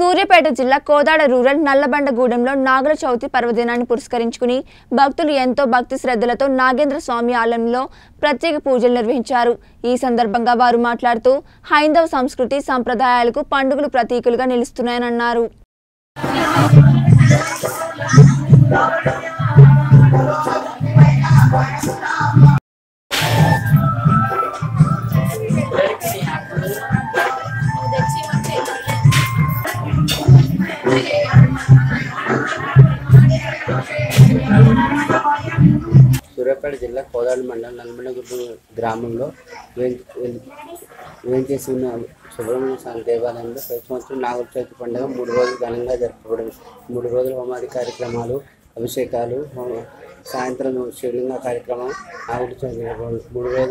సూర్యాపేట జిల్లా కోదాడ రూరల్ నల్లబండగూడెంలో నాగుల చవితి పర్వదినాన్ని పురస్కరించుకుని భక్తులు ఎంతో భక్తి శ్రద్ధలతో నాగేంద్ర స్వామి ఆలయంలో ప్రత్యేక పూజలు నిర్వహించారు ఈ సందర్భంగా వారు మాట్లాడుతూ హైందవ సంస్కృతి సంప్రదాయాలకు పండుగలు ప్రతీకలుగా నిలుస్తున్నాయన్నారు సూర్యాపేట జిల్లా కోదాడ మండలం నల్మనగుడ్డు గ్రామంలో వేం- వేం- వేంచేసి ఉన్న సుబ్రహ్మణ్య స్వామి దేవాలయంలో ప్రతి సంవత్సరం నాగుల చవితి పండుగ మూడు రోజులు ఘనంగా జరుపుకోవడం మూడు రోజులు హోమాది కార్యక్రమాలు అభిషేకాలు హోమ- సాయంత్రం శివలింగ కార్యక్రమం నాగుల చవితి మూడు రోజులు